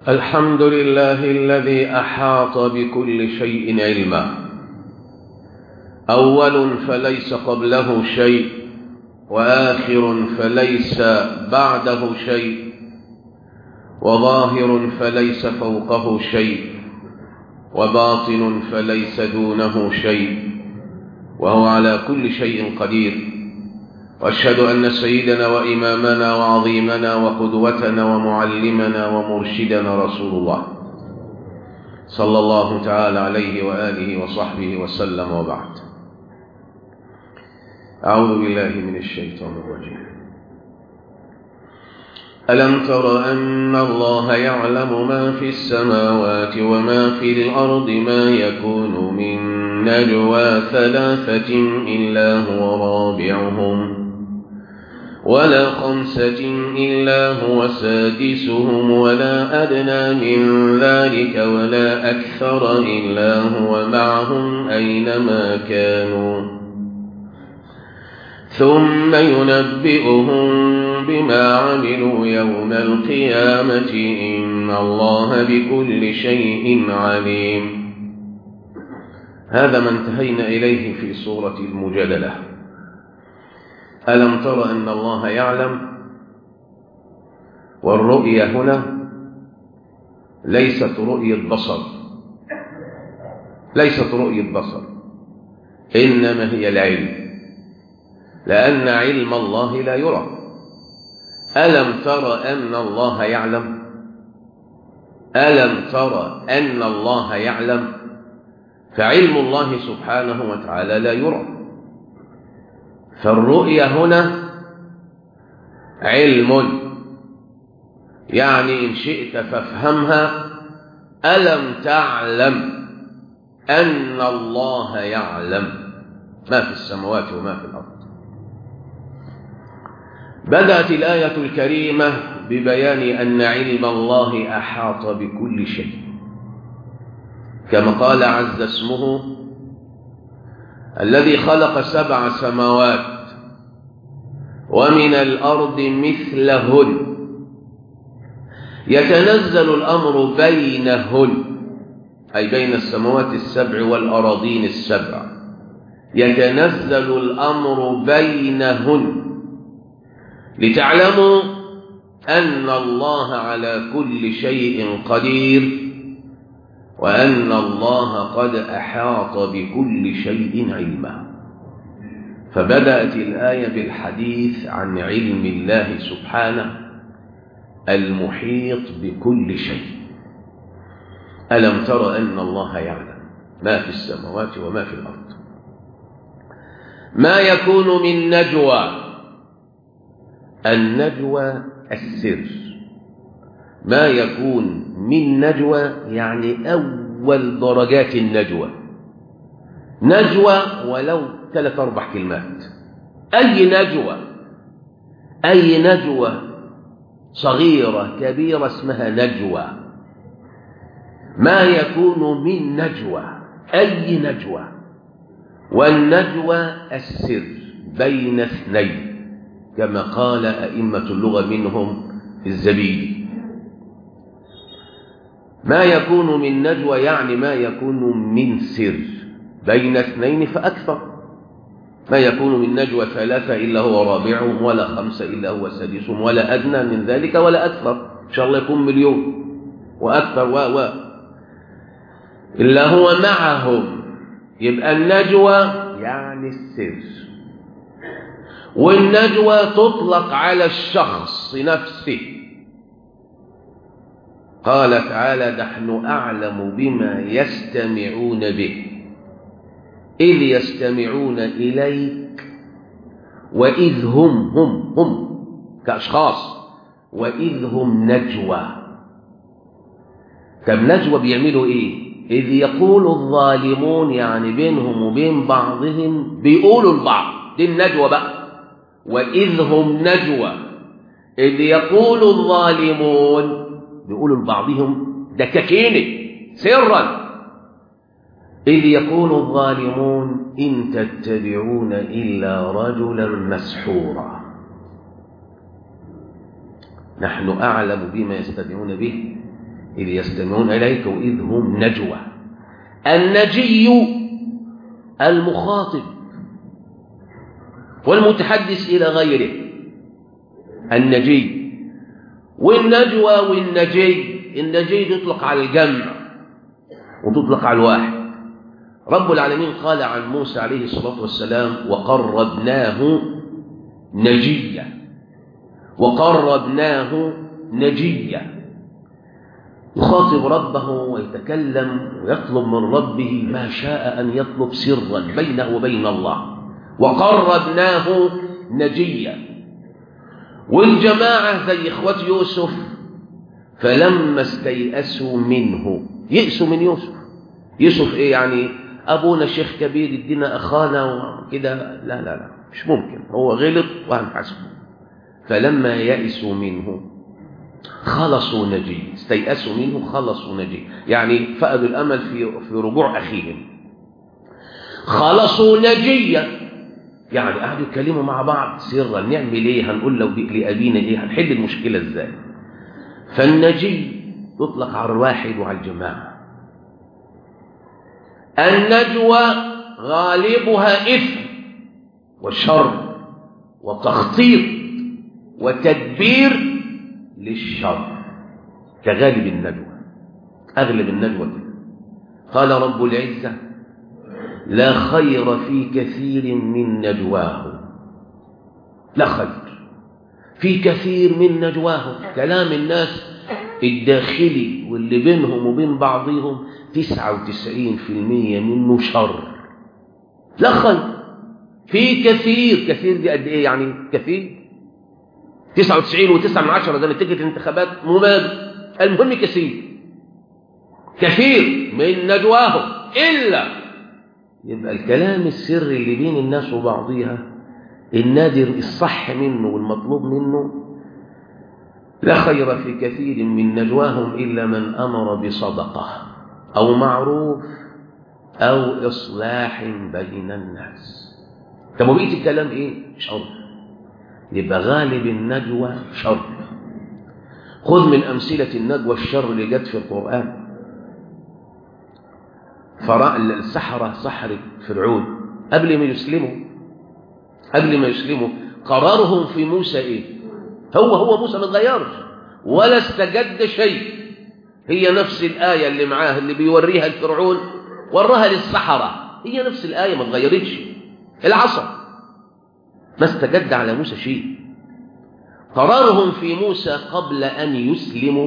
الحمد لله الذي أحاط بكل شيء علما أول فليس قبله شيء وآخر فليس بعده شيء وظاهر فليس فوقه شيء وباطن فليس دونه شيء وهو على كل شيء قدير واشهد ان سيدنا وامامنا وعظيمنا وقدوتنا ومعلمنا ومرشدنا رسول الله صلى الله تعالى عليه واله وصحبه وسلم وبعد اعوذ بالله من الشيطان الرجيم الم تر ان الله يعلم ما في السماوات وما في الارض ما يكون من نجوى ثلاثه الا هو رابعهم ولا خمسة إلا هو سادسهم ولا أدنى من ذلك ولا أكثر إلا هو معهم أينما كانوا ثم ينبئهم بما عملوا يوم القيامة إن الله بكل شيء عليم هذا ما انتهينا إليه في سورة المجادلة ألم تر أن الله يعلم والرؤية هنا ليست رؤية بصر ليست رؤية بصر إنما هي العلم لأن علم الله لا يرى ألم تر أن الله يعلم ألم تر أن الله يعلم فعلم الله سبحانه وتعالى لا يرى فالرؤية هنا علم يعني إن شئت فافهمها ألم تعلم أن الله يعلم ما في السماوات وما في الأرض بدأت الآية الكريمة ببيان أن علم الله أحاط بكل شيء كما قال عز اسمه الذي خلق سبع سماوات ومن الأرض مثلهن يتنزل الأمر بينهن أي بين السماوات السبع والأراضين السبع يتنزل الأمر بينهن لتعلموا أن الله على كل شيء قدير وأن الله قد أحاط بكل شيء علما فبدأت الآية بالحديث عن علم الله سبحانه المحيط بكل شيء ألم تر أن الله يعلم ما في السماوات وما في الأرض ما يكون من نجوى النجوى السر ما يكون من نجوى يعني أول درجات النجوى نجوى ولو ثلاث أربع كلمات أي نجوى أي نجوى صغيرة كبيرة اسمها نجوى ما يكون من نجوى أي نجوى والنجوى السر بين اثنين كما قال أئمة اللغة منهم الزبيدي ما يكون من نجوى يعني ما يكون من سر بين اثنين فأكثر ما يكون من نجوى ثلاثة إلا هو رابعهم ولا خمسة إلا هو سادسهم ولا أدنى من ذلك ولا أكثر إن شاء الله يكون مليون وأكثر و و إلا هو معهم يبقى النجوى يعني السر والنجوى تطلق على الشخص نفسه قال تعالى نحن أعلم بما يستمعون به إذ يستمعون إليك وإذ هم هم هم كأشخاص وإذ هم نجوى طب نجوى بيعملوا إيه إذ يقول الظالمون يعني بينهم وبين بعضهم بيقولوا البعض دي النجوى بقى وإذ هم نجوى إذ يقول الظالمون بيقولوا لبعضهم ده ككيني سرا إذ يقول الظالمون إن تتبعون إلا رجلا مسحورا نحن أعلم بما يستمعون به إذ يستمعون إليك وإذ هم نجوى النجي المخاطب والمتحدث إلى غيره النجي والنجوى والنجي النجي تطلق على الجمع وتطلق على الواحد رب العالمين قال عن موسى عليه الصلاة والسلام وقربناه نجيا وقربناه نجيا يخاطب ربه ويتكلم ويطلب من ربه ما شاء أن يطلب سرا بينه وبين الله وقربناه نجيا والجماعة زي إخوة يوسف فلما استيأسوا منه يئسوا من يوسف يوسف إيه يعني أبونا شيخ كبير يدينا أخانا وكده لا لا لا مش ممكن هو غلط وهنحاسبه فلما يئسوا منه خلصوا نجي استيأسوا منه خلصوا نجي يعني فقدوا الأمل في في رجوع أخيهم خلصوا نجيا يعني قعدوا يتكلموا مع بعض سرا نعمل ايه هنقول لو لأبينا ايه هنحل المشكلة ازاي فالنجي يطلق على الواحد وعلى الجماعة النجوى غالبها إثم وشر وتخطيط وتدبير للشر كغالب النجوى أغلب النجوى كده قال رب العزة لا خير في كثير من نجواهم لا خير في كثير من نجواهم كلام الناس الداخلي واللي بينهم وبين بعضهم تسعة وتسعين في المية منه شر لا خير في كثير كثير دي قد ايه يعني كثير تسعة وتسعين وتسعة من عشرة ده نتيجة الانتخابات مماد المهم كثير كثير من نجواهم إلا يبقى الكلام السري اللي بين الناس وبعضها النادر الصح منه والمطلوب منه لا خير في كثير من نجواهم إلا من أمر بصدقة أو معروف أو إصلاح بين الناس طب وبقية الكلام إيه؟ شر يبقى غالب النجوى شر خذ من أمثلة النجوى الشر اللي جت في القرآن فراء السحرة سحرة فرعون قبل ما يسلموا قبل ما يسلموا قرارهم في موسى ايه هو هو موسى ما اتغيرش ولا استجد شيء هي نفس الآية اللي معاه اللي بيوريها الفرعون وراها للسحرة هي نفس الآية ما اتغيرتش العصا ما استجد على موسى شيء قرارهم في موسى قبل أن يسلموا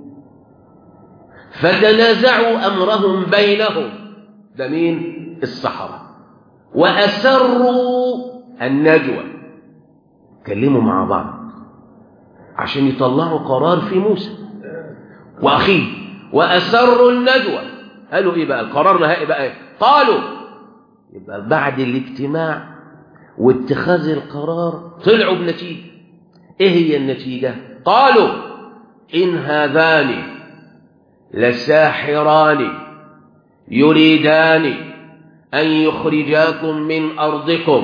فتنازعوا أمرهم بينهم ده مين السحرة وأسروا النجوى كلموا مع بعض عشان يطلعوا قرار في موسى وأخيه وأسروا النجوى قالوا إيه بقى القرار نهائي بقى إيه قالوا يبقى بعد الاجتماع واتخاذ القرار طلعوا بنتيجة إيه هي النتيجة قالوا إن هذان لساحران يريدان أن يخرجاكم من أرضكم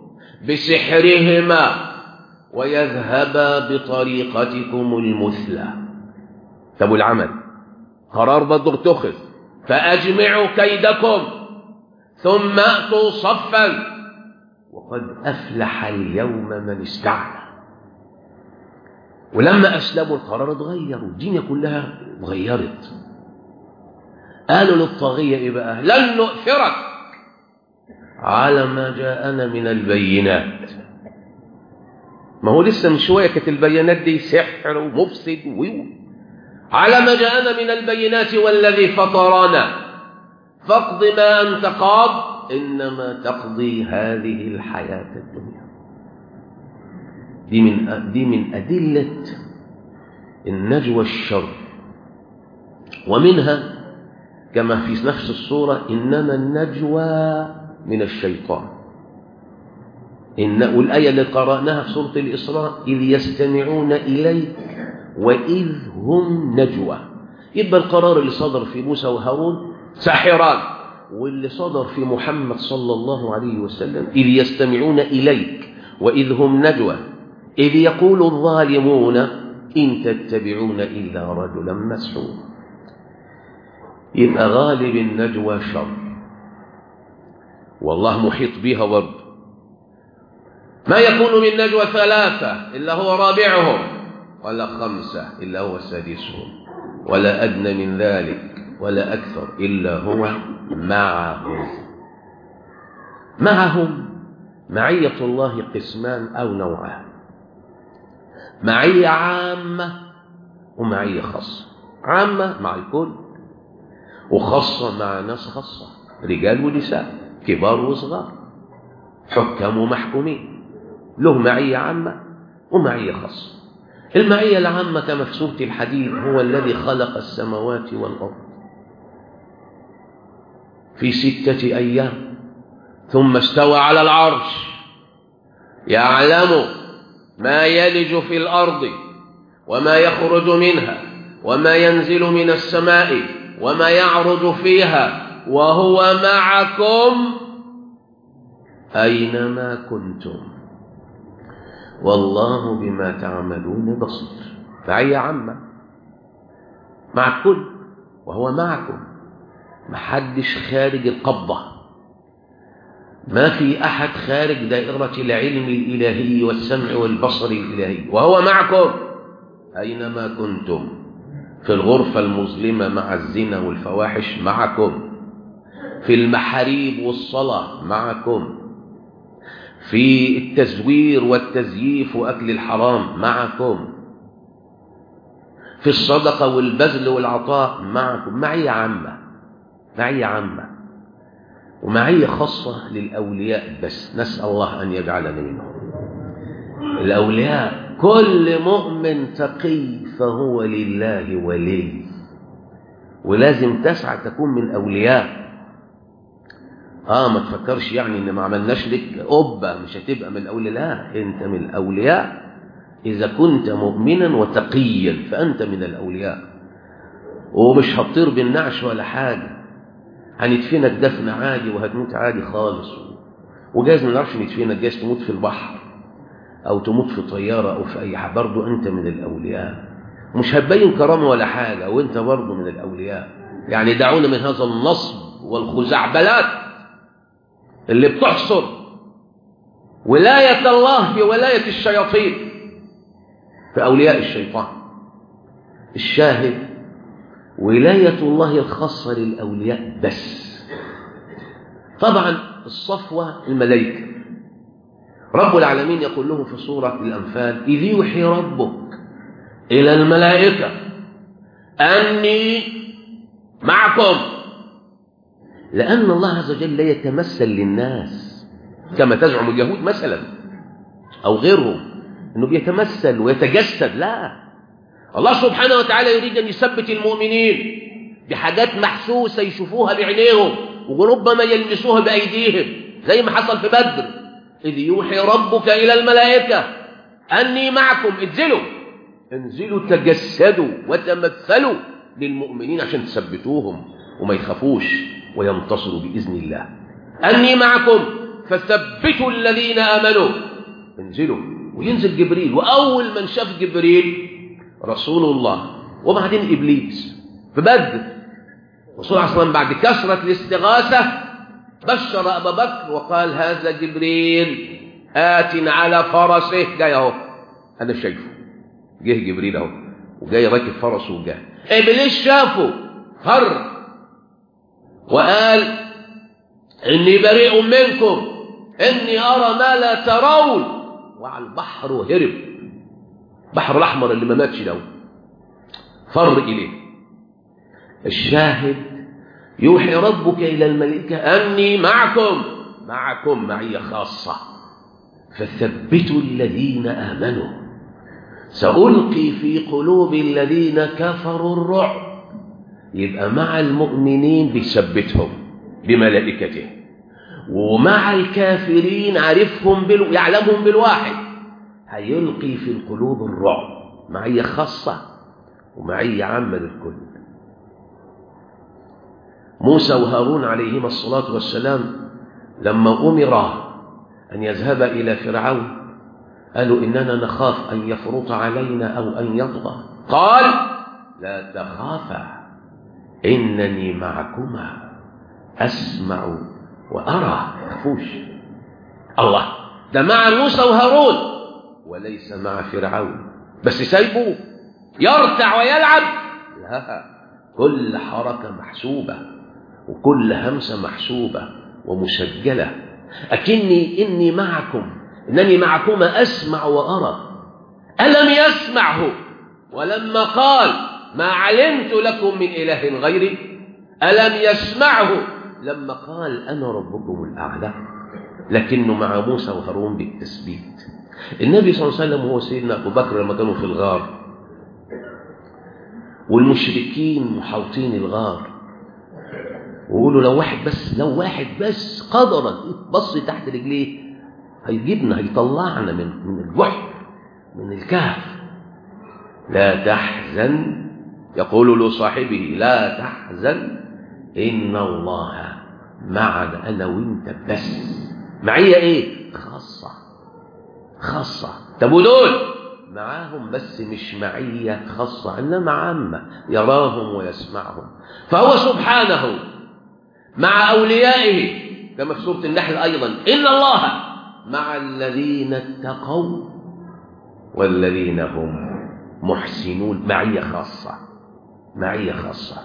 بسحرهما ويذهبا بطريقتكم المثلى طب العمل قرار برضه اتخذ فأجمعوا كيدكم ثم أتوا صفا وقد أفلح اليوم من استعلى ولما أسلموا القرار اتغير والدنيا كلها اتغيرت قالوا للطاغية إيه بقى لن نؤثرك على ما جاءنا من البينات ما هو لسه من شوية كانت البيانات دي سحر ومفسد ويو على ما جاءنا من البينات والذي فطرنا فاقض ما أنت قاض إنما تقضي هذه الحياة الدنيا دي من دي من أدلة النجوى الشر ومنها كما في نفس الصورة إنما النجوى من الشيطان إن والآية اللي قرأناها في سورة الإسراء إذ يستمعون إليك وإذ هم نجوى يبقى القرار اللي صدر في موسى وهارون ساحران واللي صدر في محمد صلى الله عليه وسلم إذ يستمعون إليك وإذ هم نجوى إذ يقول الظالمون إن تتبعون إلا رجلا مسحورا يبقى غالب النجوى شر والله محيط بها برضه ما يكون من نجوى ثلاثة إلا هو رابعهم ولا خمسة إلا هو سادسهم ولا أدنى من ذلك ولا أكثر إلا هو معهم معهم معية الله قسمان أو نوعان معية عامة ومعية خاصة عامة مع الكل وخاصة مع ناس خاصة رجال ونساء كبار وصغار حكام ومحكومين له معية عامة ومعية خاصة المعية العامة كما في سورة الحديد هو الذي خلق السماوات والأرض في ستة أيام ثم استوى على العرش يعلم ما يلج في الأرض وما يخرج منها وما ينزل من السماء وما يعرج فيها وهو معكم أينما كنتم والله بما تعملون بصير فهي عامة مع الكل وهو معكم محدش خارج القبضة ما في أحد خارج دائرة العلم الإلهي والسمع والبصر الإلهي وهو معكم أينما كنتم في الغرفة المظلمة مع الزنا والفواحش معكم في المحاريب والصلاة معكم في التزوير والتزييف وأكل الحرام معكم في الصدقة والبذل والعطاء معكم معية عامة معية عامة ومعية خاصة للأولياء بس نسأل الله أن يجعلنا منهم الأولياء كل مؤمن تقي فهو لله ولي ولازم تسعى تكون من أولياء اه ما تفكرش يعني ان ما عملناش لك قبه مش هتبقى من الاولياء لا انت من الاولياء اذا كنت مؤمنا وتقيا فانت من الاولياء ومش هتطير بالنعش ولا حاجه هندفنك دفن عادي وهتموت عادي خالص وجايز ما نعرفش ندفنك جايز تموت في البحر او تموت في طياره او في اي حاجه برضه انت من الاولياء مش هتبين كرامه ولا حاجه وانت برضه من الاولياء يعني دعونا من هذا النصب والخزعبلات اللي بتحصر ولاية الله بولاية الشياطين في أولياء الشيطان الشاهد ولاية الله الخاصة للأولياء بس طبعا الصفوة الملائكة رب العالمين يقول لهم في سورة الأنفال إذ يوحي ربك إلى الملائكة أني معكم لأن الله عز وجل لا يتمثل للناس كما تزعم اليهود مثلا أو غيرهم أنه بيتمثل ويتجسد لا الله سبحانه وتعالى يريد أن يثبت المؤمنين بحاجات محسوسة يشوفوها بعينيهم وربما يلمسوها بأيديهم زي ما حصل في بدر إذ يوحي ربك إلى الملائكة أني معكم انزلوا انزلوا تجسدوا وتمثلوا للمؤمنين عشان تثبتوهم وما يخافوش وينتصروا بإذن الله أني معكم فثبتوا الذين آمنوا انزلوا وينزل جبريل وأول من شاف جبريل رسول الله وبعدين إبليس في بدر رسول الله صلى بعد كثرة الاستغاثة بشر أبا بكر وقال هذا جبريل آت على فرسه جاي أهو أنا شايفه جه جبريل أهو وجاي راكب فرسه وجاي إبليس شافه فر وقال إني بريء منكم إني أرى ما لا ترون وعلى البحر وهرب بحر الأحمر اللي ما ماتش ده فر إليه الشاهد يوحي ربك إلى الملائكة أني معكم معكم معية خاصة فثبتوا الذين آمنوا سألقي في قلوب الذين كفروا الرعب يبقى مع المؤمنين بيثبتهم بملائكته ومع الكافرين عارفهم بال... يعلمهم بالواحد هيلقي في القلوب الرعب معية خاصة ومعية عامة للكل موسى وهارون عليهما الصلاة والسلام لما أمرا أن يذهب إلى فرعون قالوا إننا نخاف أن يفرط علينا أو أن يطغى قال لا تخافا إنني معكما أسمع وأرى مخفوش الله ده مع موسى وهارون وليس مع فرعون بس سايبه يرتع ويلعب لا كل حركة محسوبة وكل همسة محسوبة ومسجلة أكني إني معكم إنني معكما أسمع وأرى ألم يسمعه ولما قال ما علمت لكم من إله غيري ألم يسمعه لما قال أنا ربكم الأعلى لكنه مع موسى وهارون بالتثبيت النبي صلى الله عليه وسلم هو سيدنا أبو بكر لما كانوا في الغار والمشركين محاوطين الغار ويقولوا لو واحد بس لو واحد بس قدر بص تحت رجليه هيجيبنا هيطلعنا من من الجحر من الكهف لا تحزن يقول لصاحبه لا تحزن إن الله معنا أنا وإنت بس معية إيه خاصة خاصة طب ودول معاهم بس مش معية خاصة إنما عامة يراهم ويسمعهم فهو سبحانه مع أوليائه كما في سورة النحل أيضا إن الله مع الذين اتقوا والذين هم محسنون معية خاصة معية خاصة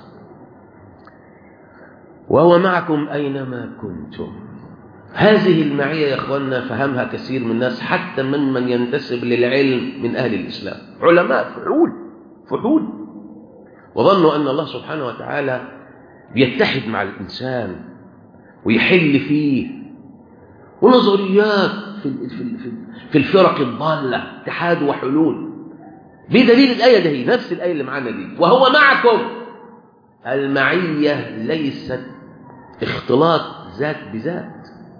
وهو معكم أينما كنتم هذه المعية يا أخوانا فهمها كثير من الناس حتى من من ينتسب للعلم من أهل الإسلام علماء فحول فحول وظنوا أن الله سبحانه وتعالى بيتحد مع الإنسان ويحل فيه ونظريات في في في الفرق الضالة اتحاد وحلول بدليل الآية دي نفس الآية اللي معانا دي وهو معكم المعية ليست اختلاط ذات بذات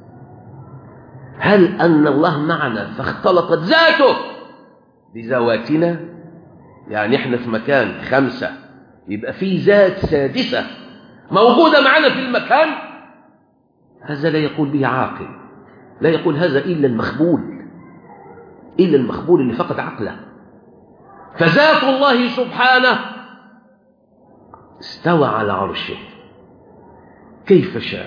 هل أن الله معنا فاختلطت ذاته بذواتنا يعني احنا في مكان خمسة يبقى في ذات سادسة موجودة معنا في المكان هذا لا يقول به عاقل لا يقول هذا إلا المخبول إلا المخبول اللي فقد عقله فذات الله سبحانه استوى على عرشه كيف شاء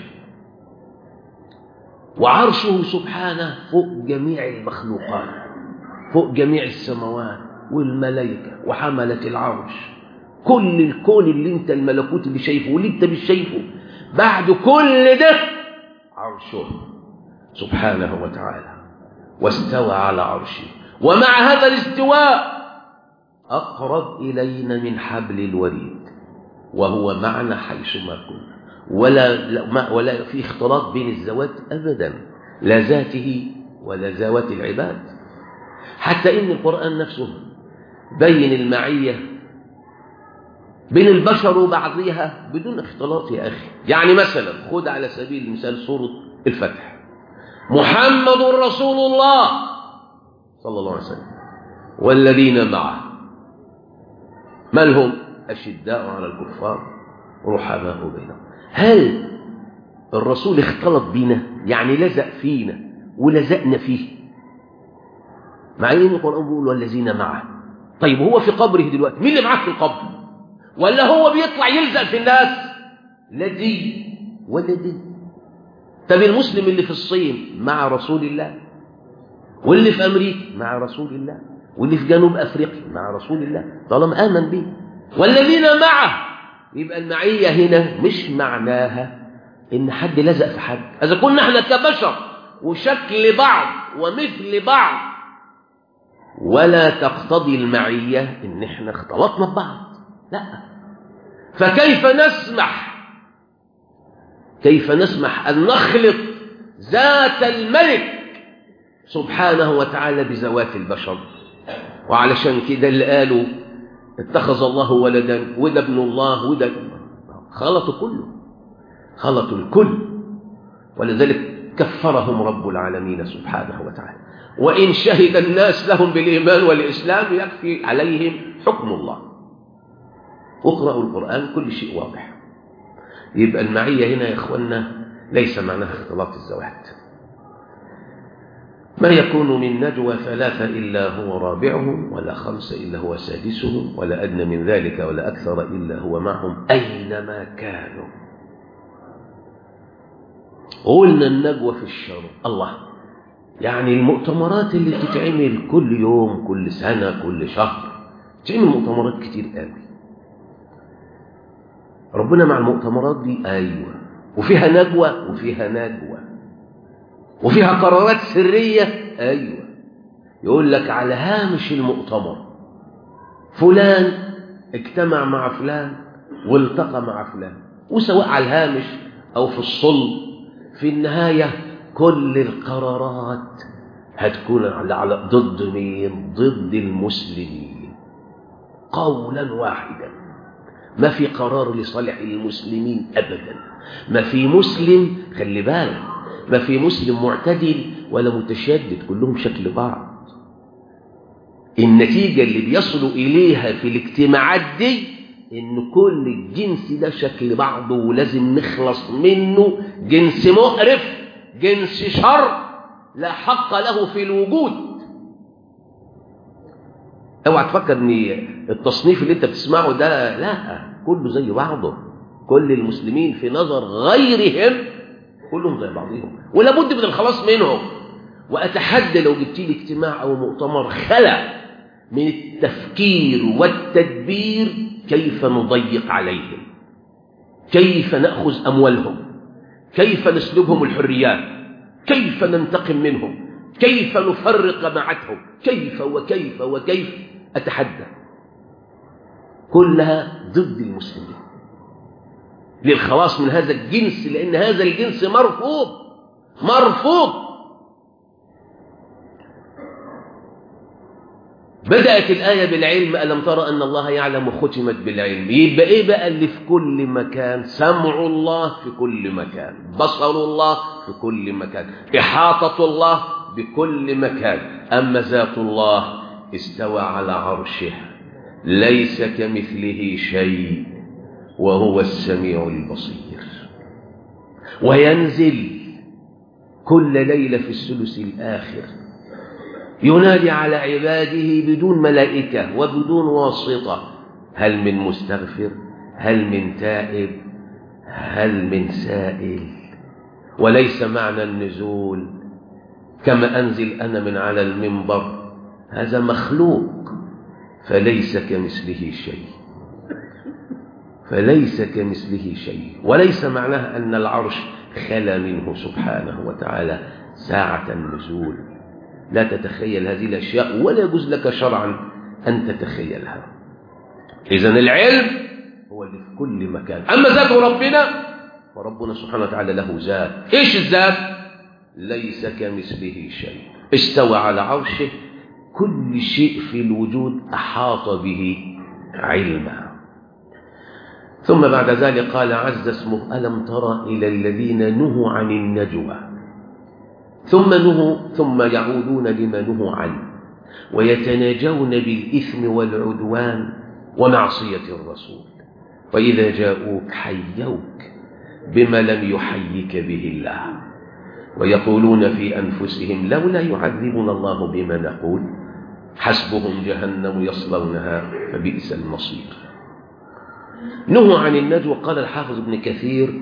وعرشه سبحانه فوق جميع المخلوقات فوق جميع السماوات والملائكة وحملة العرش كل الكون اللي انت الملكوت اللي شايفه واللي انت مش شايفه بعد كل ده عرشه سبحانه وتعالى واستوى على عرشه ومع هذا الاستواء أقرب إلينا من حبل الوريد وهو معنا حيثما كنا ولا ولا في اختلاط بين الذوات ابدا لا ذاته ولا ذوات العباد حتى ان القران نفسه بين المعيه بين البشر وبعضها بدون اختلاط يا اخي يعني مثلا خد على سبيل المثال سوره الفتح محمد رسول الله صلى الله عليه وسلم والذين معه من هم اشداء على الكفار رحماء بينهم هل الرسول اختلط بينا يعني لزق فينا ولزقنا فيه مع ان القران بيقول والذين معه طيب هو في قبره دلوقتي مين اللي معاه في القبر ولا هو بيطلع يلزق في الناس لا دي ولا دي طب المسلم اللي في الصين مع رسول الله واللي في امريكا مع رسول الله واللي في جنوب افريقيا مع رسول الله طالما امن به والذين معه يبقى المعية هنا مش معناها إن حد لزق في حد إذا كنا احنا كبشر وشكل بعض ومثل بعض ولا تقتضي المعية إن احنا اختلطنا ببعض لا فكيف نسمح كيف نسمح أن نخلط ذات الملك سبحانه وتعالى بذوات البشر وعلشان كده اللي قالوا اتخذ الله ولدا وده ابن الله وده خلطوا كله خلطوا الكل ولذلك كفرهم رب العالمين سبحانه وتعالى وإن شهد الناس لهم بالإيمان والإسلام يكفي عليهم حكم الله اقرأوا القرآن كل شيء واضح يبقى المعية هنا يا إخوانا ليس معناها اختلاط الزواج ما يكون من نجوى ثلاثة إلا هو رابعهم ولا خمسة إلا هو سادسهم ولا أدنى من ذلك ولا أكثر إلا هو معهم أينما كانوا قلنا النجوى في الشر الله يعني المؤتمرات اللي بتتعمل كل يوم كل سنة كل شهر تعمل مؤتمرات كتير قوي ربنا مع المؤتمرات دي أيوة وفيها نجوى وفيها نجوى وفيها قرارات سرية أيوة يقول لك على هامش المؤتمر فلان اجتمع مع فلان والتقى مع فلان وسواء على الهامش أو في الصلب في النهاية كل القرارات هتكون على ضد مين ضد المسلمين قولا واحدا ما في قرار لصالح المسلمين أبدا ما في مسلم خلي بالك ما في مسلم معتدل ولا متشدد كلهم شكل بعض النتيجة اللي بيصلوا إليها في الاجتماعات دي إن كل الجنس ده شكل بعضه ولازم نخلص منه جنس مقرف جنس شر لا حق له في الوجود اوعى تفكر ان التصنيف اللي انت بتسمعه ده لا كله زي بعضه كل المسلمين في نظر غيرهم كلهم زي بعضهم ولا بد من الخلاص منهم واتحدى لو جبت لي اجتماع او مؤتمر خلى من التفكير والتدبير كيف نضيق عليهم كيف ناخذ اموالهم كيف نسلبهم الحريات كيف ننتقم منهم كيف نفرق معتهم كيف وكيف وكيف اتحدى كلها ضد المسلمين للخلاص من هذا الجنس لأن هذا الجنس مرفوض مرفوض بدأت الآية بالعلم ألم ترى أن الله يعلم ختمت بالعلم يبقى إيه بقى اللي في كل مكان سمع الله في كل مكان بصر الله في كل مكان إحاطة الله بكل مكان أما ذات الله استوى على عرشه ليس كمثله شيء وهو السميع البصير وينزل كل ليلة في الثلث الآخر ينادي على عباده بدون ملائكة وبدون واسطة هل من مستغفر هل من تائب هل من سائل وليس معنى النزول كما أنزل أنا من على المنبر هذا مخلوق فليس كمثله شيء فليس كمثله شيء وليس معناه أن العرش خلى منه سبحانه وتعالى ساعة النزول لا تتخيل هذه الأشياء ولا يجوز لك شرعا أن تتخيلها إذا العلم هو اللي في كل مكان أما ذات ربنا فربنا سبحانه وتعالى له ذات إيش الذات ليس كمثله شيء استوى على عرشه كل شيء في الوجود أحاط به علما ثم بعد ذلك قال عز اسمه ألم ترى إلى الذين نهوا عن النجوى ثم نهوا ثم يعودون لما نهوا عنه ويتناجون بالإثم والعدوان ومعصية الرسول وإذا جاءوك حيوك بما لم يحيك به الله ويقولون في أنفسهم لولا يعذبنا الله بما نقول حسبهم جهنم يصلونها فبئس المصير نهوا عن النجوى قال الحافظ ابن كثير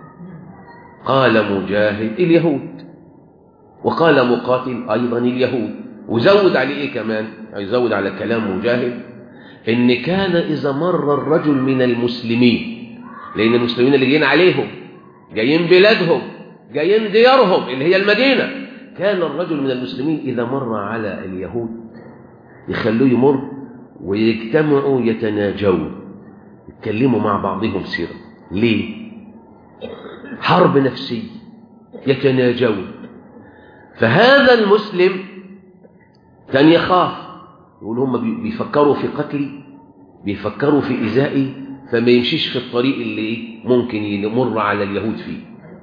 قال مجاهد اليهود وقال مقاتل أيضا اليهود وزود عليه إيه كمان يزود على كلام مجاهد إن كان إذا مر الرجل من المسلمين لأن المسلمين اللي جايين عليهم جايين بلادهم جايين ديارهم اللي هي المدينة كان الرجل من المسلمين إذا مر على اليهود يخلوه يمر ويجتمعوا يتناجون يتكلموا مع بعضهم سرا ليه حرب نفسية يتناجون فهذا المسلم كان يخاف يقول هم بيفكروا في قتلي بيفكروا في إزائي فما يمشيش في الطريق اللي ممكن يمر على اليهود فيه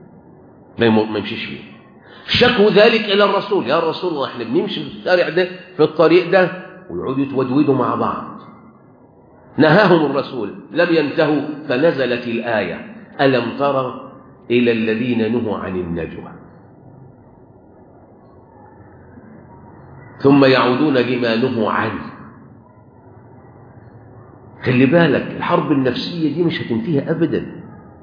ما يمشيش فيه شكوا ذلك إلى الرسول يا رسول الله احنا بنمشي في الشارع ده في الطريق ده ويقعدوا يتودودوا مع بعض نهاهم الرسول لم ينتهوا فنزلت الآية ألم ترى إلى الذين نهوا عن النجوى ثم يعودون لما نهوا عنه خلي بالك الحرب النفسية دي مش هتنتهي أبدا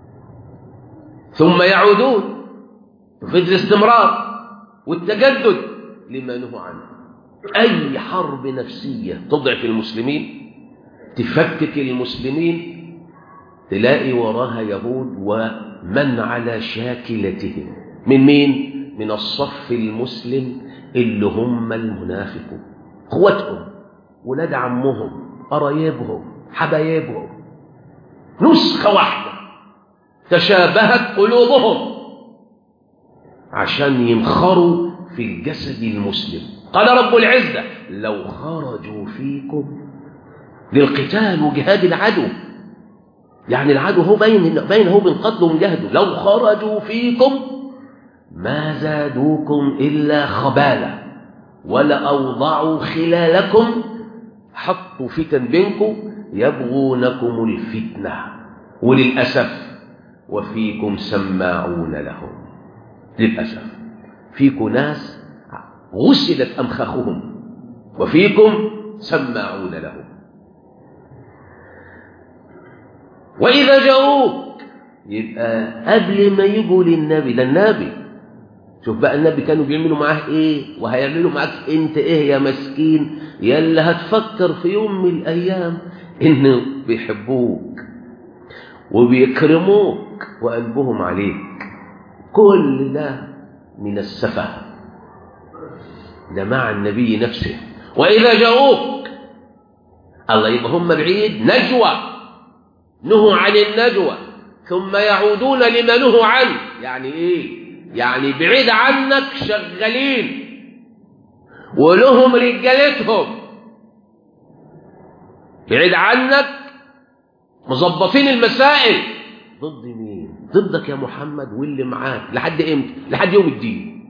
ثم يعودون في الاستمرار والتجدد لما نهوا عنه أي حرب نفسية تضعف المسلمين تفكك المسلمين تلاقي وراها يهود ومن على شاكلتهم من مين؟ من الصف المسلم اللي هم المنافقون اخواتهم ولاد عمهم قرايبهم حبايبهم نسخة واحدة تشابهت قلوبهم عشان ينخروا في الجسد المسلم قال رب العزة لو خرجوا فيكم للقتال وجهاد العدو يعني العدو هو بين بين هو بين قتل ومجاهده لو خرجوا فيكم ما زادوكم إلا خبالة ولأوضعوا خلالكم حطوا فتن بينكم يبغونكم الفتنة وللأسف وفيكم سماعون لهم للأسف فيكم ناس غسلت أمخاخهم وفيكم سماعون لهم وإذا جاءوك يبقى قبل ما يجوا للنبي ده النبي شوف بقى النبي كانوا بيعملوا معاه ايه وهيعملوا معاك انت ايه يا مسكين يا اللي هتفكر في يوم من الايام انه بيحبوك وبيكرموك وقلبهم عليك كل ده من السفه ده مع النبي نفسه واذا جاءوك الله يبقى هم بعيد نجوى نهوا عن النجوى ثم يعودون لما نهوا عنه يعني ايه يعني بعيد عنك شغالين ولهم رجالتهم بعيد عنك مظبطين المسائل ضد مين ضدك يا محمد واللي معاك لحد امتى لحد يوم الدين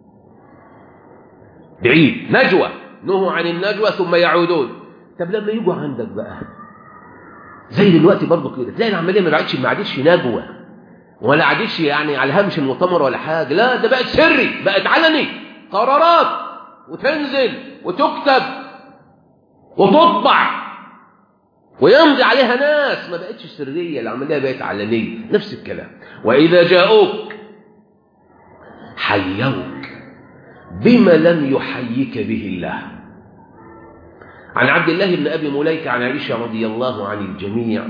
بعيد نجوى نهوا عن النجوى ثم يعودون طب لما يجوا عندك بقى زي دلوقتي برضه كده تلاقي العمليه ما بعدش ما عادتش نجوى ولا عادتش يعني على هامش المؤتمر ولا حاجه لا ده بقت سري بقت علني قرارات وتنزل وتكتب وتطبع ويمضي عليها ناس ما بقتش سريه العمليه بقت علنيه نفس الكلام واذا جاءوك حيوك بما لم يحييك به الله عن عبد الله بن ابي مليكه عن عائشه رضي الله عن الجميع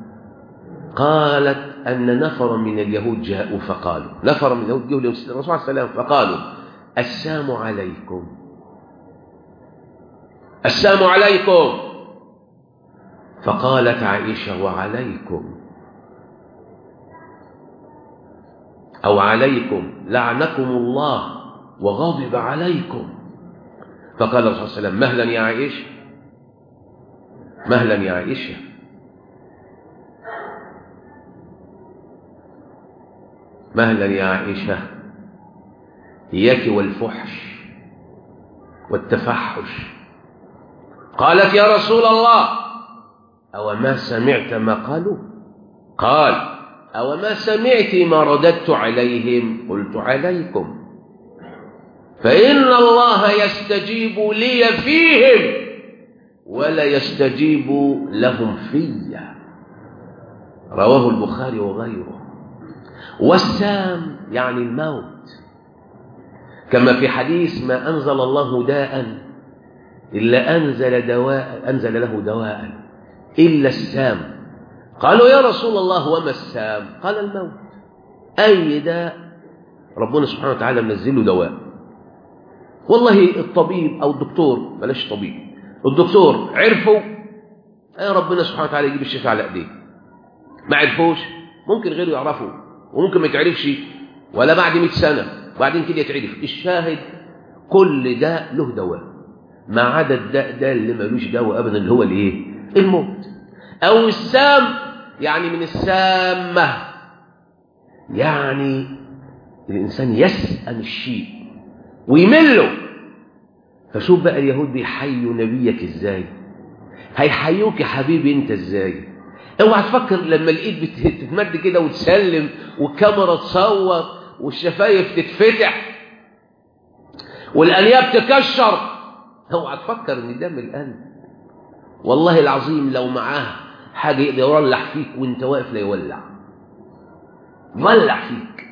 قالت أن نفر من اليهود جاءوا فقالوا نفر من اليهود جاءوا للرسول صلى الله عليه وسلم فقالوا السام عليكم السام عليكم فقالت عائشة وعليكم أو عليكم لعنكم الله وغضب عليكم فقال الرسول صلى الله عليه وسلم مهلا يا عائشة مهلا يا عائشة مهلا يا عائشة إياك والفحش والتفحش قالت يا رسول الله أو ما سمعت ما قالوا قال أو ما سمعت ما رددت عليهم قلت عليكم فإن الله يستجيب لي فيهم ولا يستجيب لهم في رواه البخاري وغيره والسام يعني الموت كما في حديث ما أنزل الله داء إلا أنزل دواء أنزل له دواء إلا السام قالوا يا رسول الله وما السام قال الموت أي داء ربنا سبحانه وتعالى منزل له دواء والله الطبيب أو الدكتور بلاش طبيب الدكتور عرفوا أي ربنا سبحانه وتعالى يجيب الشفاء على أيديه ما عرفوش ممكن غيره يعرفوا وممكن ما يتعرفش ولا بعد 100 سنة وبعدين كده يتعرف الشاهد كل داء له دواء ما عدا الداء ده اللي ملوش دواء ابدا اللي هو الايه الموت او السام يعني من السامة يعني الانسان يسأم الشيء ويمله فشوف بقى اليهود بيحيوا نبيك ازاي هيحيوك يا حبيبي انت ازاي اوعى تفكر لما الايد بتتمد كده وتسلم والكاميرا تصور والشفايف تتفتح والانياب تكشر اوعى تفكر ان ده من القلب والله العظيم لو معاه حاجة يقدر يولع فيك وانت واقف لا يولع يولع فيك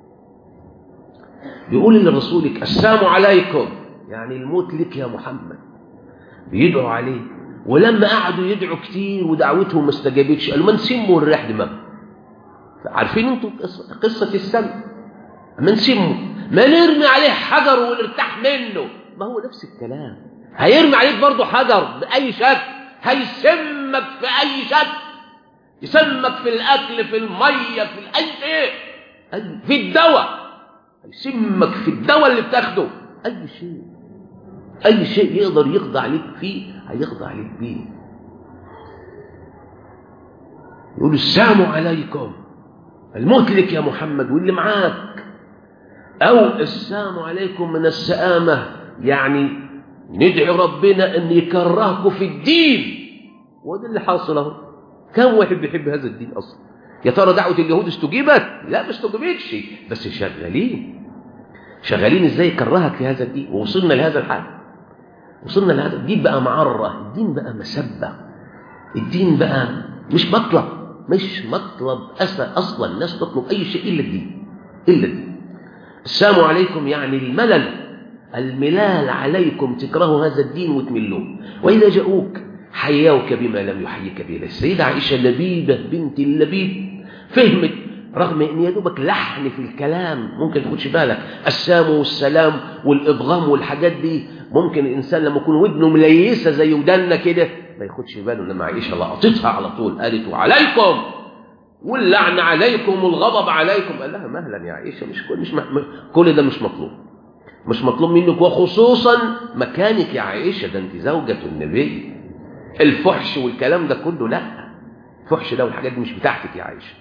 بيقول لرسولك السلام عليكم يعني الموت لك يا محمد بيدعوا عليه ولما قعدوا يدعوا كتير ودعوتهم ما استجابتش قالوا ما نسموا الريح دماغه عارفين انتوا قصة السم ما نسمه ما نرمي عليه حجر ونرتاح منه ما هو نفس الكلام هيرمي عليك برضه حجر بأي شكل هيسمك في أي شكل يسمك في الأكل في المية في أي شيء في الدواء هيسمك في الدواء اللي بتاخده أي شيء أي شيء يقدر يقضى عليك فيه هيقضى عليك بيه يقول السلام عليكم الموت لك يا محمد واللي معاك أو السلام عليكم من السآمة يعني ندعي ربنا أن يكرهكم في الدين وده اللي حاصل اهو كم واحد بيحب هذا الدين أصلا يا ترى دعوة اليهود استجيبت لا ما استجيبتش بس شغالين شغالين ازاي يكرهك في هذا الدين ووصلنا لهذا الحال وصلنا لهذا الدين بقى معرة الدين بقى مسبة الدين بقى مش مطلب مش مطلب أصلا الناس تطلب أي شيء إلا الدين إلا الدين السلام عليكم يعني الملل الملال عليكم تكرهوا هذا الدين وتملوه وإذا جاءوك حيوك بما لم يحيك به السيدة عائشة لبيبة بنت اللبيب فهمت رغم ان يا دوبك لحن في الكلام ممكن تاخدش بالك السام والسلام والادغام والحاجات دي ممكن الانسان لما يكون ودنه مليسه زي ودنا كده ما ياخدش باله لما عائشه لقطتها على طول قالت وعليكم واللعن عليكم والغضب عليكم قال لها مهلا يا عائشه مش كل مش م... كل ده مش مطلوب مش مطلوب منك وخصوصا مكانك يا عائشه ده انت زوجة النبي الفحش والكلام ده كله لا الفحش ده والحاجات دي مش بتاعتك يا عائشه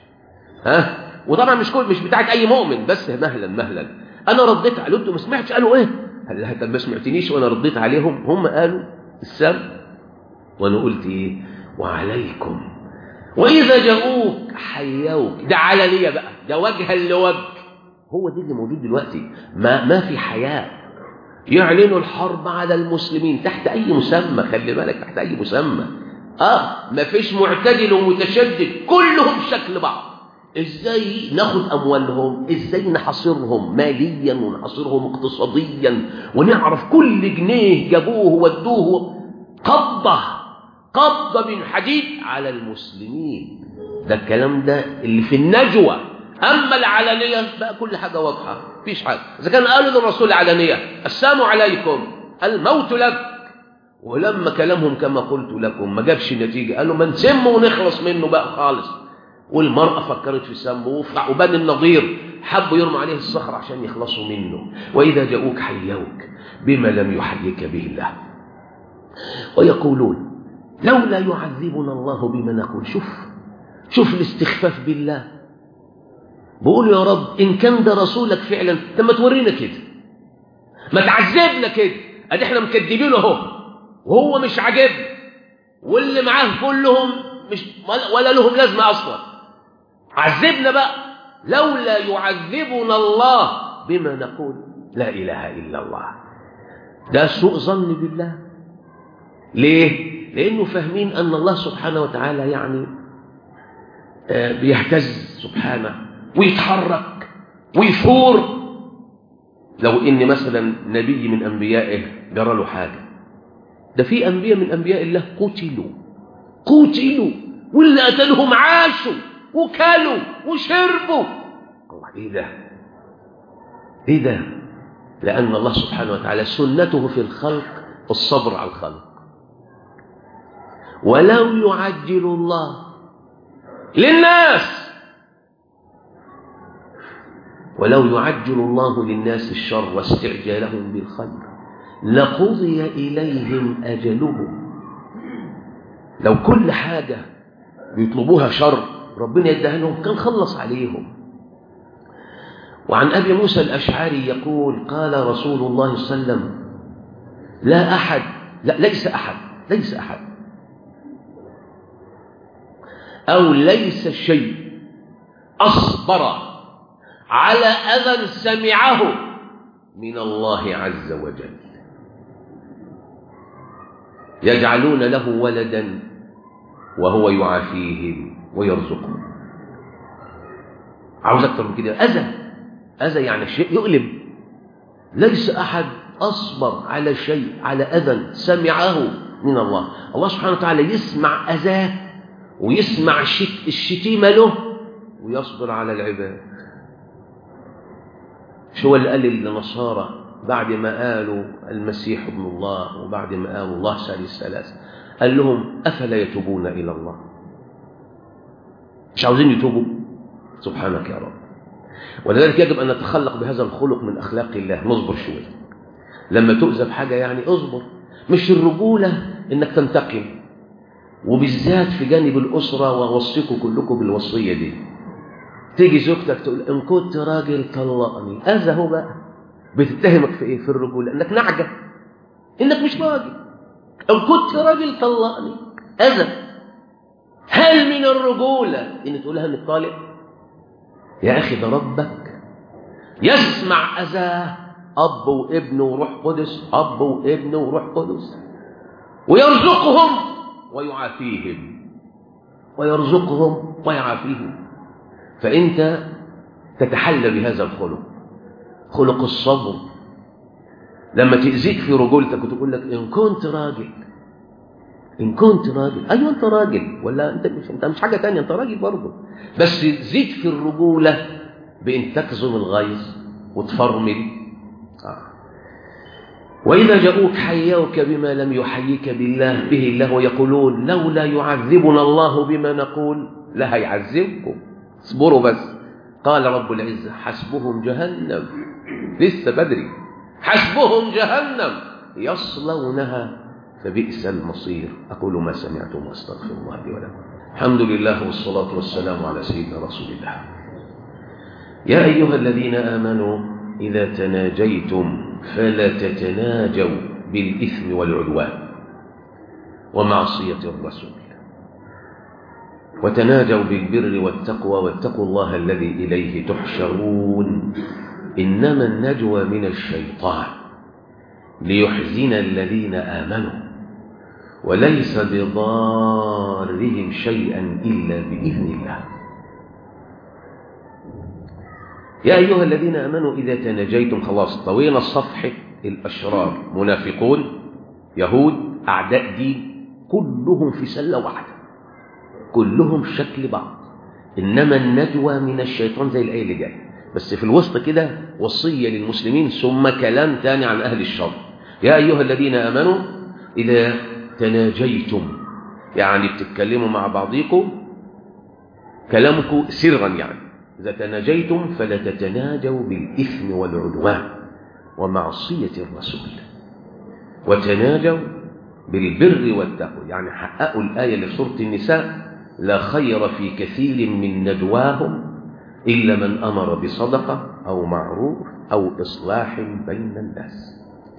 ها وطبعا مش كل مش بتاعت اي مؤمن بس مهلا مهلا انا رديت عليه انتوا ما سمعتش قالوا ايه قال لها طب ما سمعتنيش وانا رديت عليهم هم قالوا السم وانا قلت ايه وعليكم واذا جاءوك حيوك ده علنيه بقى ده وجها لوجه هو ده اللي موجود دلوقتي ما ما في حياء يعلنوا الحرب على المسلمين تحت اي مسمى خلي بالك تحت اي مسمى اه ما فيش معتدل ومتشدد كلهم شكل بعض ازاي ناخد اموالهم ازاي نحاصرهم ماليا ونحاصرهم اقتصاديا ونعرف كل جنيه جابوه ودوه قبضه قبضه من حديد على المسلمين ده الكلام ده اللي في النجوى اما العلانيه بقى كل حاجه واضحه مفيش حاجه اذا كان قالوا للرسول علانيه السلام عليكم الموت لك ولما كلامهم كما قلت لكم ما جابش نتيجه قالوا ما نسمه ونخلص منه بقى خالص والمرأة فكرت في سمه وبني النضير حبوا يرموا عليه الصخر عشان يخلصوا منه وإذا جاءوك حيوك بما لم يحيك به الله ويقولون لولا يعذبنا الله بما نقول شوف شوف الاستخفاف بالله بقول يا رب إن كان ده رسولك فعلا طب ما تورينا كده ما تعذبنا كده ادي احنا مكذبينه اهو وهو مش عاجبنا واللي معاه كلهم مش ولا لهم لازمه اصلا عذبنا بقى لولا يعذبنا الله بما نقول لا إله إلا الله ده سوء ظن بالله ليه؟ لأنه فاهمين أن الله سبحانه وتعالى يعني بيهتز سبحانه ويتحرك ويثور لو إن مثلا نبي من أنبيائه جرى له حاجة ده في أنبياء من أنبياء الله قتلوا قتلوا واللي قتلهم عاشوا وكلوا وشربوا الله ايه ده ايه ده لان الله سبحانه وتعالى سنته في الخلق الصبر على الخلق ولو يعجل الله للناس ولو يعجل الله للناس الشر واستعجالهم بالخير لقضي إليهم أجلهم لو كل حاجة بيطلبوها شر ربنا يديها لهم كان خلص عليهم وعن أبي موسى الأشعري يقول قال رسول الله صلى الله عليه وسلم لا أحد لا ليس أحد ليس أحد أو ليس شيء أصبر على أذى سمعه من الله عز وجل يجعلون له ولدا وهو يعافيهم ويرزقهم عاوز اكتر من كده اذى اذى يعني شيء يؤلم ليس احد اصبر على شيء على اذى سمعه من الله الله سبحانه وتعالى يسمع اذاه ويسمع الشتيمه له ويصبر على العباد شو اللي قال للنصارى بعد ما قالوا المسيح ابن الله وبعد ما قالوا الله ثالث ثلاث قال لهم أفلا يتوبون إلى الله مش عاوزين يتوبوا سبحانك يا رب ولذلك يجب أن نتخلق بهذا الخلق من أخلاق الله نصبر شوية لما تؤذى بحاجة يعني اصبر مش الرجولة إنك تنتقم وبالذات في جانب الأسرة ووصيكم كلكم بالوصية دي تيجي زوجتك تقول إن كنت راجل طلقني أذى هو بقى بتتهمك في إيه في الرجولة إنك نعجة إنك مش راجل إن كنت راجل طلقني أذى هل من الرجولة إن تقولها إنك طالق يا أخي ده ربك يسمع أذاه أب وابن وروح قدس أب وابن وروح قدس ويرزقهم ويعافيهم ويرزقهم ويعافيهم فأنت تتحلى بهذا الخلق خلق الصبر لما تأذيك في رجولتك وتقول لك إن كنت راجل إن كنت راجل أيوة أنت راجل ولا أنت مش أنت مش حاجة تانية أنت راجل برضه بس زيد في الرجولة بأن تكظم الغيظ وتفرمل آه. وإذا جاءوك حيوك بما لم يحييك بالله به الله ويقولون لولا يعذبنا الله بما نقول لا هيعذبكم اصبروا بس قال رب العزة حسبهم جهنم لسه بدري حسبهم جهنم يصلونها فبئس المصير أقول ما سمعتم واستغفر الله لي ولكم الحمد لله والصلاة والسلام على سيدنا رسول الله يا أيها الذين آمنوا إذا تناجيتم فلا تتناجوا بالإثم والعدوان ومعصية الرسول وتناجوا بالبر والتقوى واتقوا الله الذي إليه تحشرون إنما النجوى من الشيطان ليحزن الذين آمنوا وليس بضارهم شيئا إلا بإذن الله يا أيها الذين آمنوا إذا تناجيتم خلاص طوينا الصفحة الأشرار منافقون يهود أعداء دين كلهم في سلة واحدة كلهم شكل بعض إنما النجوى من الشيطان زي الآية اللي جايه بس في الوسط كده وصية للمسلمين ثم كلام تاني عن أهل الشر يا أيها الذين آمنوا إذا تناجيتم يعني بتتكلموا مع بعضكم كلامكم سرا يعني إذا تناجيتم فلا تتناجوا بالإثم والعدوان ومعصية الرسول وتناجوا بالبر والتقوى يعني حققوا الآية اللي في سورة النساء لا خير في كثير من نجواهم إلا من أمر بصدقة أو معروف أو إصلاح بين الناس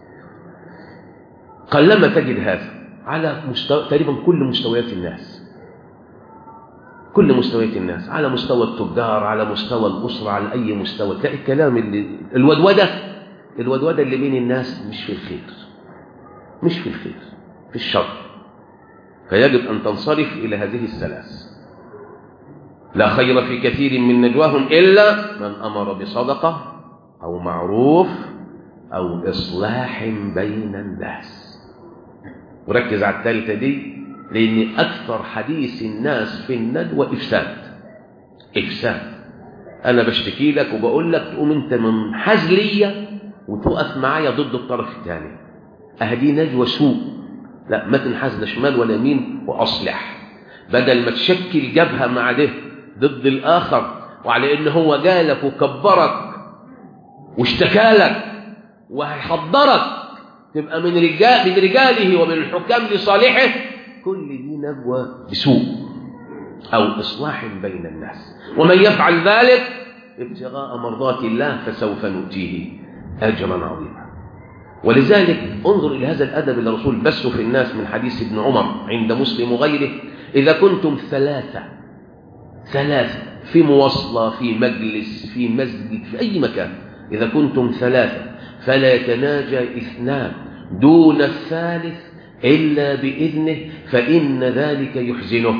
قلما تجد هذا على مستوى تقريبا كل مستويات الناس كل مستويات الناس على مستوى التجار على مستوى الأسرة على أي مستوى تلاقي الكلام اللي الودودة الودودة اللي بين الناس مش في الخير مش في الخير في الشر فيجب أن تنصرف إلى هذه الثلاث لا خير في كثير من نجواهم إلا من أمر بصدقة أو معروف أو إصلاح بين الناس وركز على الثالثة دي لأن أكثر حديث الناس في الندوة إفساد إفساد أنا بشتكي لك وبقول لك تقوم أنت منحاز ليا وتقف معايا ضد الطرف الثاني أهدي نجوى سوء لا ما تنحاز لا شمال ولا يمين وأصلح بدل ما تشكل جبهة مع ده ضد الآخر وعلى إن هو جالك وكبرك واشتكالك وهيحضرك تبقى من رجال من رجاله ومن الحكام لصالحه كل دي نجوى بسوء أو إصلاح بين الناس ومن يفعل ذلك ابتغاء مرضات الله فسوف نؤتيه أجرا عظيما ولذلك انظر إلى هذا الأدب اللي الرسول بثه في الناس من حديث ابن عمر عند مسلم وغيره إذا كنتم ثلاثة ثلاثة في مواصلة في مجلس في مسجد في أي مكان إذا كنتم ثلاثة فلا يتناجى اثنان دون الثالث إلا بإذنه فإن ذلك يحزنه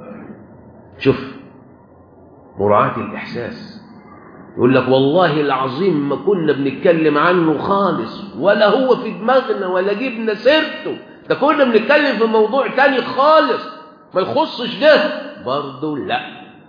شوف مراعاة الإحساس يقول لك والله العظيم ما كنا بنتكلم عنه خالص ولا هو في دماغنا ولا جبنا سيرته ده كنا بنتكلم في موضوع تاني خالص ما يخصش ده برضه لا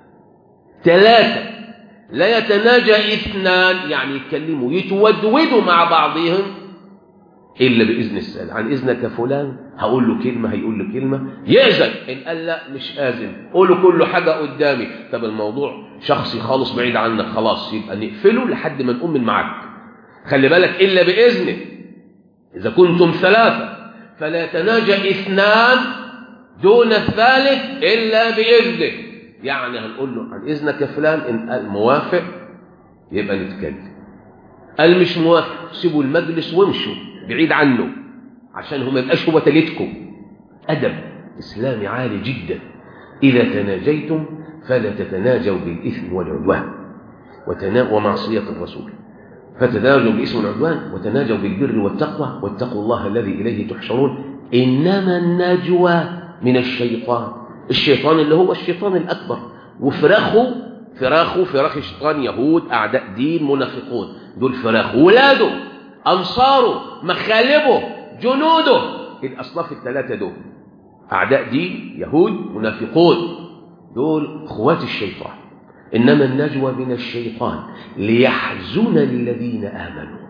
ثلاثة لا يتناجى اثنان يعني يتكلموا يتودودوا مع بعضهم إلا بإذن السائل عن إذنك فلان هقول له كلمة هيقول له كلمة يأذن إن قال لا مش آذن قول له كل حاجة قدامي طب الموضوع شخصي خالص بعيد عنك خلاص يبقى نقفله لحد ما نقوم من معاك خلي بالك إلا بإذنه إذا كنتم ثلاثة فلا يتناجى اثنان دون الثالث إلا بإذنه يعني هنقول له عن إذنك يا فلان إن قال موافق يبقى نتكلم قال مش موافق سيبوا المجلس وامشوا بعيد عنه عشان هم يبقاش هو تالتكم أدب إسلامي عالي جدا إذا تناجيتم فلا تتناجوا بالإثم والعدوان وتنا... ومعصية الرسول فتناجوا بالإثم والعدوان وتناجوا بالبر والتقوى واتقوا الله الذي إليه تحشرون إنما النجوى من الشيطان الشيطان اللي هو الشيطان الأكبر وفراخه فراخه فراخ الشيطان يهود أعداء دين منافقون دول فراخ ولاده أنصاره مخالبه جنوده الأصناف الثلاثة دول أعداء دين يهود منافقون دول اخوات الشيطان إنما النجوى من الشيطان ليحزن الذين آمنوا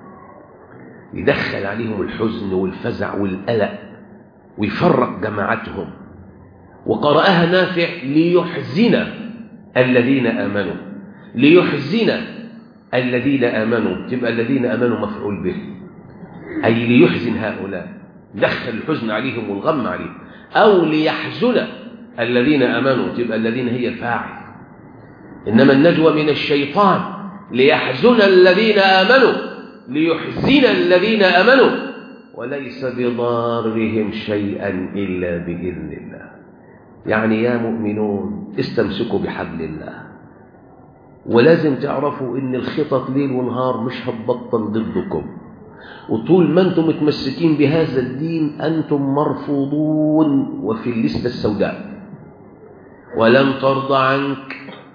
يدخل عليهم الحزن والفزع والقلق ويفرق جماعتهم وقرأها نافع ليحزن الذين آمنوا ليحزن الذين آمنوا تبقى الذين آمنوا مفعول به أي ليحزن هؤلاء دخل الحزن عليهم والغم عليهم أو ليحزن الذين آمنوا تبقى الذين هي الفاعل إنما النجوى من الشيطان ليحزن الذين آمنوا ليحزن الذين آمنوا وليس بضارهم شيئا إلا بإذن الله يعني يا مؤمنون استمسكوا بحبل الله ولازم تعرفوا ان الخطط ليل ونهار مش هتبطل ضدكم وطول ما انتم متمسكين بهذا الدين انتم مرفوضون وفي الليسته السوداء ولن ترضى عنك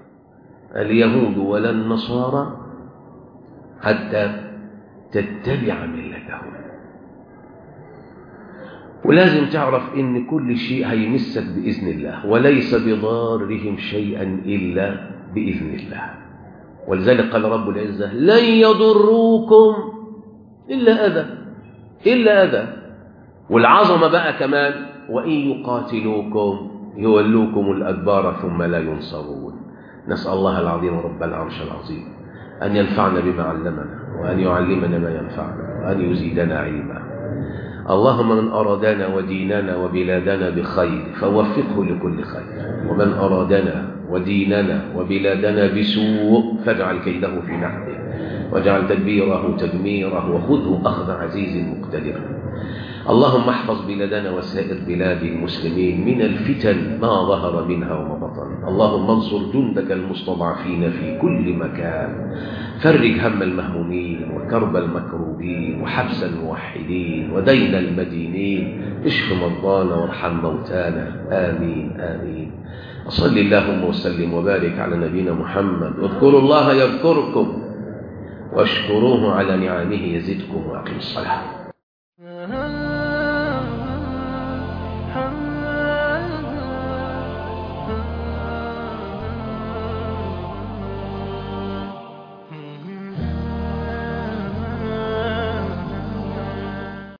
اليهود ولا النصارى حتى تتبع ملتهم ولازم تعرف ان كل شيء هيمسك باذن الله وليس بضارهم شيئا الا باذن الله ولذلك قال رب العزه لن يضروكم الا اذى الا اذى والعظمه بقى كمان وان يقاتلوكم يولوكم الادبار ثم لا ينصرون نسال الله العظيم رب العرش العظيم ان ينفعنا بما علمنا وان يعلمنا ما ينفعنا وان يزيدنا علما اللهم من أرادنا وديننا وبلادنا بخير فوفقه لكل خير ومن أرادنا وديننا وبلادنا بسوء فاجعل كيده في نحره واجعل تدبيره تدميره وخذه أخذ عزيز مقتدر اللهم احفظ بلادنا وسائر بلاد المسلمين من الفتن ما ظهر منها وما بطن اللهم انصر جندك المستضعفين في كل مكان فرج هم المهمومين وكرب المكروبين وحبس الموحدين ودين المدينين اشف مرضانا وارحم موتانا آمين آمين صل اللهم وسلم وبارك على نبينا محمد واذكروا الله يذكركم واشكروه على نعمه يزدكم واقيموا الصلاه